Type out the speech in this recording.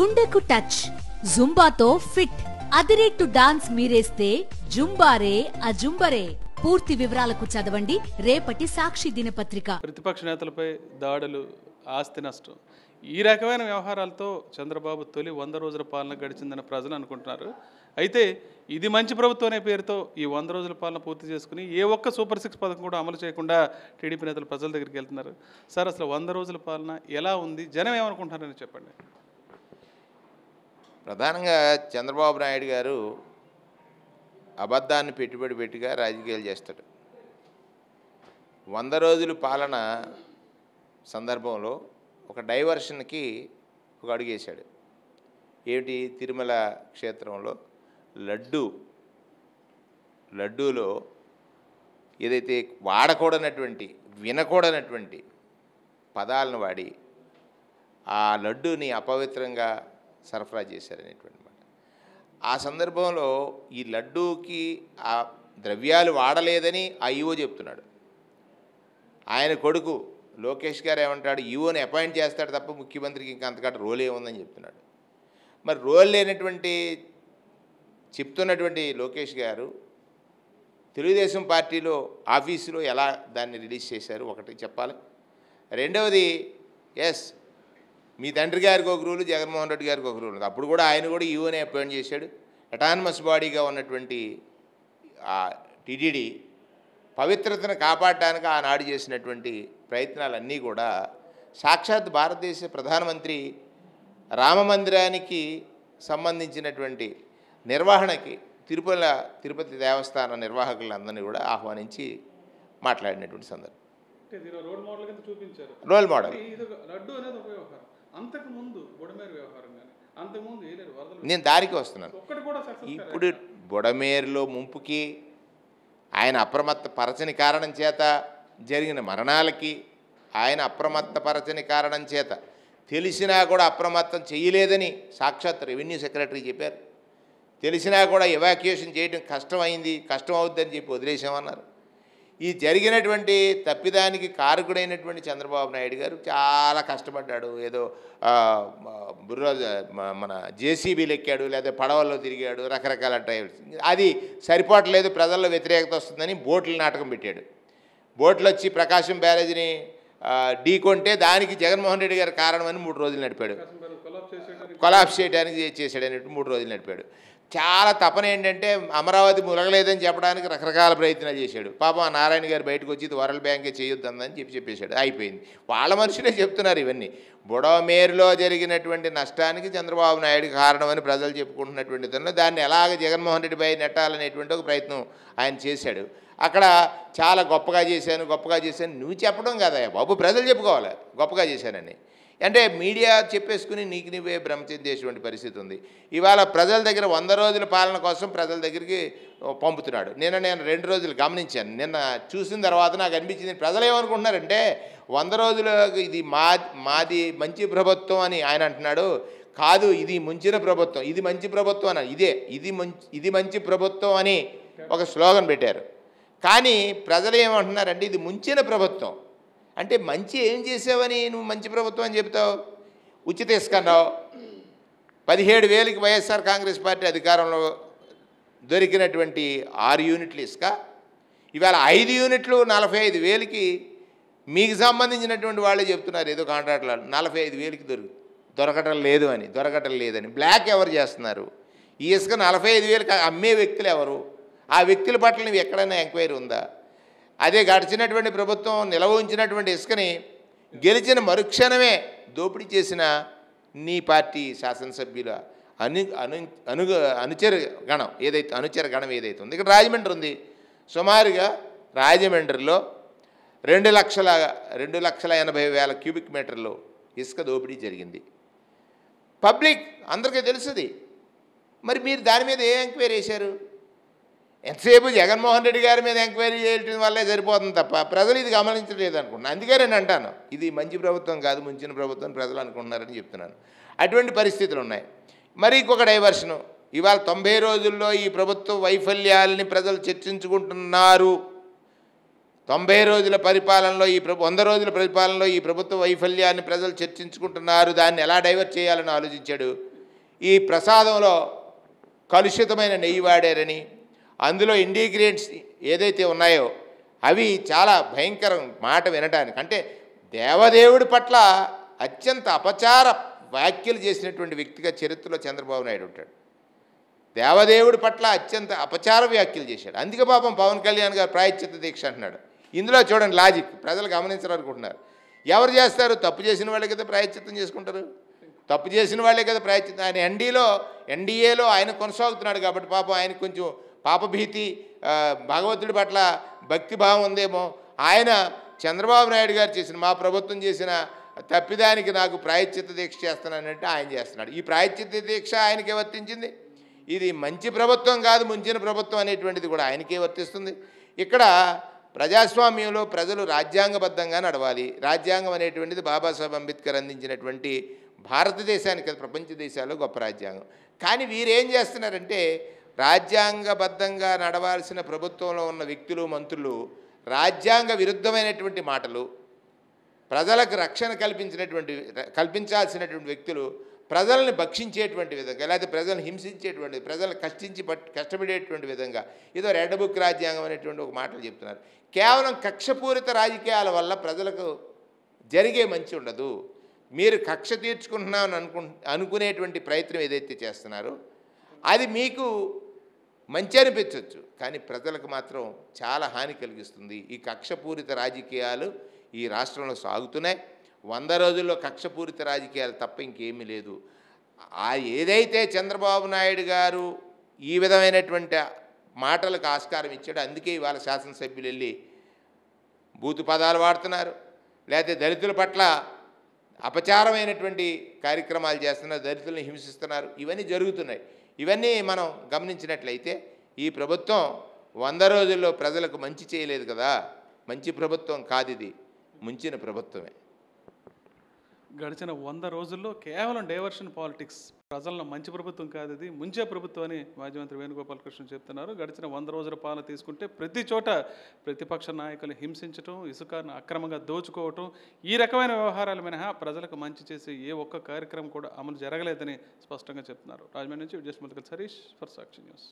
గుండెకు టచ్ జుంబాతో ఫిట్ అదిరేట్టు డాన్స్ మీరేస్తే జుంబారే అజుంబరే పూర్తి వివరాలకు చదవండి రేపటి సాక్షి దినపత్రిక ప్రతిపక్ష నేతలపై దాడులు ఆస్తి నష్టం ఈ రకమైన వ్యవహారాలతో చంద్రబాబు తొలి వంద రోజుల పాలన గడిచిందని ప్రజలు అనుకుంటున్నారు అయితే ఇది మంచి ప్రభుత్వం అనే పేరుతో ఈ వంద రోజుల పాలన పూర్తి చేసుకుని ఏ ఒక్క సూపర్ సిక్స్ పథకం కూడా అమలు చేయకుండా టీడీపీ నేతలు ప్రజల దగ్గరికి వెళ్తున్నారు సార్ అసలు వంద రోజుల పాలన ఎలా ఉంది జనం ఏమనుకుంటున్నారని చెప్పండి ప్రధానంగా చంద్రబాబు నాయుడు గారు అబద్ధాన్ని పెట్టుబడి పెట్టిగా రాజకీయాలు చేస్తాడు వంద రోజులు పాలన సందర్భంలో ఒక డైవర్షన్కి ఒక అడుగేశాడు ఏమిటి తిరుమల క్షేత్రంలో లడ్డు లడ్డూలో ఏదైతే వాడకూడనటువంటి వినకూడనటువంటి పదాలను వాడి ఆ లడ్డూని అపవిత్రంగా సరఫరా చేశారనేటువంటి మాట ఆ సందర్భంలో ఈ లడ్డూకి ఆ ద్రవ్యాలు వాడలేదని ఆ ఈవో చెప్తున్నాడు ఆయన కొడుకు లోకేష్ గారు ఏమంటాడు ఈవోని అపాయింట్ చేస్తాడు తప్ప ముఖ్యమంత్రికి ఇంకా అంతకంటే రోల్ ఏముందని చెప్తున్నాడు మరి రోల్ లేనటువంటి చెప్తున్నటువంటి లోకేష్ గారు తెలుగుదేశం పార్టీలో ఆఫీసులో ఎలా దాన్ని రిలీజ్ చేశారు ఒకటి చెప్పాలి రెండవది ఎస్ మీ తండ్రి గారికి ఒక రూలు జగన్మోహన్ రెడ్డి గారికి ఒక రూలు ఉంది అప్పుడు కూడా ఆయన కూడా ఈవోనే అపాయింట్ చేశాడు అటానమస్ బాడీగా ఉన్నటువంటి ఆ టీటీడీ పవిత్రతను కాపాడటానికి ఆనాడు చేసినటువంటి ప్రయత్నాలన్నీ కూడా సాక్షాత్ భారతదేశ ప్రధానమంత్రి రామమందిరానికి సంబంధించినటువంటి నిర్వహణకి తిరుపల తిరుపతి దేవస్థాన నిర్వాహకులందరినీ కూడా ఆహ్వానించి మాట్లాడినటువంటి సందర్భం రోల్ మోడల్ కింద చూపించారు రోల్ మోడల్ ఇది లడ్డు అనేది ఒక వ్యవహారం అంతకు ముందు బుడమేరు వ్యవహారం కానీ అంతకు ముందు వేయలేరు వరదలు నేను దారికి వస్తున్నాను ఒక్కటి కూడా సక్సెస్ ఇప్పుడు బుడమేరులో ముంపుకి ఆయన అప్రమత్త పరచని కారణం చేత జరిగిన మరణాలకి ఆయన అప్రమత్త పరచని కారణం చేత తెలిసినా కూడా అప్రమత్తం చేయలేదని సాక్షాత్ రెవెన్యూ సెక్రటరీ చెప్పారు తెలిసినా కూడా ఎవాక్యుయేషన్ చేయడం కష్టమైంది కష్టం అవుద్దని చెప్పి వదిలేసామన్నారు ఈ జరిగినటువంటి తప్పిదానికి కారకుడైనటువంటి చంద్రబాబు నాయుడు గారు చాలా కష్టపడ్డాడు ఏదో ఆ, బుర్ర మ- మన జేసీబీలు ఎక్కాడు లేదా పడవల్లో తిరిగాడు రకరకాల డ్రైవర్స్ అది సరిపోవట్లేదు ప్రజల్లో వ్యతిరేకత వస్తుందని బోట్ల నాటకం పెట్టాడు బోట్లు వచ్చి ప్రకాశం బ్యారేజ్ని ఆ, ఢీకొంటే దానికి జగన్మోహన్ రెడ్డి గారు కారణమని మూడు రోజులు నడిపాడు కొలాబ్ చేసేయడానికి కొలాప్స్ చేయడానికి చేశాడు అన్నట్టు మూడు రోజులు నడిపాడు చాలా తపన ఏంటంటే అమరావతి ములగలేదని చెప్పడానికి రకరకాల ప్రయత్నాలు చేశాడు పాపం ఆ నారాయణ గారు బయటకు వచ్చి ఇది వరల్డ్ బ్యాంకే చేయొద్దని చెప్పి చెప్పేశాడు అయిపోయింది వాళ్ళ మనుషులే చెప్తున్నారు ఇవన్నీ బుడమేరులో జరిగినటువంటి నష్టానికి చంద్రబాబు నాయుడు కారణమని ప్రజలు చెప్పుకుంటున్నటువంటి దానిలో దాన్ని ఎలాగ జగన్మోహన్ రెడ్డిపై నెట్టాలనేటువంటి ఒక ప్రయత్నం ఆయన చేశాడు అక్కడ చాలా గొప్పగా చేశాను గొప్పగా చేశాను నువ్వు చెప్పడం కదా బాబు ప్రజలు చెప్పుకోవాలి గొప్పగా చేశానని అంటే మీడియా చెప్పేసుకుని నీకు నువ్వే భ్రమ చెందేటువంటి పరిస్థితి ఉంది ఇవాళ ప్రజల దగ్గర వంద రోజుల పాలన కోసం ప్రజల దగ్గరికి పంపుతున్నాడు నిన్న నేను రెండు రోజులు గమనించాను నిన్న చూసిన తర్వాత నాకు అనిపించింది ప్రజలు ఏమనుకుంటున్నారంటే వంద రోజులు ఇది మా మాది మంచి ప్రభుత్వం అని ఆయన అంటున్నాడు కాదు ఇది ముంచిన ప్రభుత్వం ఇది మంచి ప్రభుత్వం అని ఇదే ఇది మంచి ఇది మంచి ప్రభుత్వం అని ఒక స్లోగన్ పెట్టారు కానీ ప్రజలు ఏమంటున్నారంటే ఇది ముంచిన ప్రభుత్వం అంటే మంచి ఏం చేసావని నువ్వు మంచి ప్రభుత్వం అని చెప్తావు ఉచిత ఇసుకన్నావు పదిహేడు వేలకి వైఎస్ఆర్ కాంగ్రెస్ పార్టీ అధికారంలో దొరికినటువంటి ఆరు యూనిట్లు ఇసుక ఇవాళ ఐదు యూనిట్లు నలభై ఐదు వేలకి మీకు సంబంధించినటువంటి వాళ్ళే చెప్తున్నారు ఏదో కాంట్రాక్ట్లో నలభై ఐదు వేలకి దొరికి దొరకటం లేదు అని దొరకటం లేదని బ్లాక్ ఎవరు చేస్తున్నారు ఈ ఇసుక నలభై ఐదు వేలకు అమ్మే వ్యక్తులు ఎవరు ఆ వ్యక్తుల పట్ల నువ్వు ఎక్కడైనా ఎంక్వైరీ ఉందా అదే గడిచినటువంటి ప్రభుత్వం నిలవ ఉంచినటువంటి ఇసుకని గెలిచిన మరుక్షణమే దోపిడీ చేసిన నీ పార్టీ శాసనసభ్యుల అను అను అను అనుచర గణం ఏదైతే అనుచర గణం ఏదైతే ఉంది ఇక్కడ రాజమండ్రి ఉంది సుమారుగా రాజమండ్రిలో రెండు లక్షల రెండు లక్షల ఎనభై వేల క్యూబిక్ మీటర్లు ఇసుక దోపిడీ జరిగింది పబ్లిక్ అందరికీ తెలుసుది మరి మీరు దాని మీద ఏ ఎంక్వైరీ చేశారు ఎంతసేపు జగన్మోహన్ రెడ్డి గారి మీద ఎంక్వైరీ చేయటం వల్లే సరిపోతుంది తప్ప ప్రజలు ఇది గమనించలేదు అనుకుంటున్నాను అందుకే నేను అంటాను ఇది మంచి ప్రభుత్వం కాదు ముంచిన ప్రభుత్వం ప్రజలు అనుకుంటున్నారని చెప్తున్నాను అటువంటి పరిస్థితులు ఉన్నాయి మరి ఇంకొక డైవర్షను ఇవాళ తొంభై రోజుల్లో ఈ ప్రభుత్వ వైఫల్యాలని ప్రజలు చర్చించుకుంటున్నారు తొంభై రోజుల పరిపాలనలో ఈ ప్రభు వంద రోజుల పరిపాలనలో ఈ ప్రభుత్వ వైఫల్యాన్ని ప్రజలు చర్చించుకుంటున్నారు దాన్ని ఎలా డైవర్ట్ చేయాలని ఆలోచించాడు ఈ ప్రసాదంలో కలుషితమైన నెయ్యి వాడారని అందులో ఇండిగ్రియంట్స్ ఏదైతే ఉన్నాయో అవి చాలా భయంకరం మాట వినడానికి అంటే దేవదేవుడి పట్ల అత్యంత అపచార వ్యాఖ్యలు చేసినటువంటి వ్యక్తిగా చరిత్రలో చంద్రబాబు నాయుడు ఉంటాడు దేవదేవుడి పట్ల అత్యంత అపచార వ్యాఖ్యలు చేశాడు అందుకే పాపం పవన్ కళ్యాణ్ గారు ప్రాయశ్చిత్త దీక్ష అంటున్నాడు ఇందులో చూడండి లాజిక్ ప్రజలు గమనించాలనుకుంటున్నారు ఎవరు చేస్తారు తప్పు చేసిన వాళ్ళే కదా ప్రాయశ్చిత్తం చేసుకుంటారు తప్పు చేసిన వాళ్ళే కదా ప్రాయశ్చిత్తం ఆయన ఎన్డీలో ఎన్డీఏలో ఆయన కొనసాగుతున్నాడు కాబట్టి పాపం ఆయనకు కొంచెం పాపభీతి ఆ, భగవంతుడి పట్ల భక్తిభావం ఉందేమో ఆయన చంద్రబాబు నాయుడు గారు చేసిన మా ప్రభుత్వం చేసిన తప్పిదానికి నాకు ప్రాయశ్చిత్త దీక్ష చేస్తున్నానంటే ఆయన చేస్తున్నాడు ఈ ప్రాయశ్చిత్త దీక్ష ఆయనకే వర్తించింది ఇది మంచి ప్రభుత్వం కాదు ముంచిన ప్రభుత్వం అనేటువంటిది కూడా ఆయనకే వర్తిస్తుంది ఇక్కడ ప్రజాస్వామ్యంలో ప్రజలు రాజ్యాంగబద్ధంగా నడవాలి రాజ్యాంగం అనేటువంటిది బాబాసాహెబ్ అంబేద్కర్ అందించినటువంటి భారతదేశానికి అది ప్రపంచ దేశాల్లో గొప్ప రాజ్యాంగం కానీ వీరేం చేస్తున్నారంటే రాజ్యాంగబద్ధంగా నడవాల్సిన ప్రభుత్వంలో ఉన్న వ్యక్తులు మంత్రులు రాజ్యాంగ విరుద్ధమైనటువంటి మాటలు ప్రజలకు రక్షణ కల్పించినటువంటి కల్పించాల్సినటువంటి వ్యక్తులు ప్రజల్ని భక్షించేటువంటి విధంగా లేకపోతే ప్రజలను హింసించేటువంటి ప్రజలను కష్టించి పట్ కష్టపడేటువంటి విధంగా ఏదో రెడ్ బుక్ రాజ్యాంగం అనేటువంటి ఒక మాటలు చెప్తున్నారు కేవలం కక్షపూరిత రాజకీయాల వల్ల ప్రజలకు జరిగే మంచి ఉండదు మీరు కక్ష తీర్చుకుంటున్నామని అనుకు అనుకునేటువంటి ప్రయత్నం ఏదైతే చేస్తున్నారో అది మీకు మంచి అనిపించవచ్చు కానీ ప్రజలకు మాత్రం చాలా హాని కలిగిస్తుంది ఈ కక్షపూరిత రాజకీయాలు ఈ రాష్ట్రంలో సాగుతున్నాయి వంద రోజుల్లో కక్షపూరిత రాజకీయాలు తప్ప ఇంకేమీ లేదు ఆ ఏదైతే చంద్రబాబు నాయుడు గారు ఈ విధమైనటువంటి మాటలకు ఆస్కారం ఇచ్చాడో అందుకే ఇవాళ శాసనసభ్యులు వెళ్ళి బూతు పదాలు వాడుతున్నారు లేకపోతే దళితుల పట్ల అపచారమైనటువంటి కార్యక్రమాలు చేస్తున్నారు దళితులను హింసిస్తున్నారు ఇవన్నీ జరుగుతున్నాయి ఇవన్నీ మనం గమనించినట్లయితే ఈ ప్రభుత్వం వంద రోజుల్లో ప్రజలకు మంచి చేయలేదు కదా మంచి ప్రభుత్వం కాదు ఇది ముంచిన ప్రభుత్వమే గడిచిన వంద రోజుల్లో కేవలం డైవర్షన్ పాలిటిక్స్ ప్రజలను మంచి ప్రభుత్వం కాదు ఇది ముంచే ప్రభుత్వం అని మాజీ మంత్రి వేణుగోపాలకృష్ణ చెప్తున్నారు గడిచిన వంద రోజుల పాలన తీసుకుంటే ప్రతి చోట ప్రతిపక్ష నాయకులు హింసించటం ఇసుకను అక్రమంగా దోచుకోవటం ఈ రకమైన వ్యవహారాలు మినహా ప్రజలకు మంచి చేసే ఏ ఒక్క కార్యక్రమం కూడా అమలు జరగలేదని స్పష్టంగా చెప్తున్నారు రాజమండ్రి నుంచి విజయస్మృతికల్ సరీష్ ఫర్ సాక్షి న్యూస్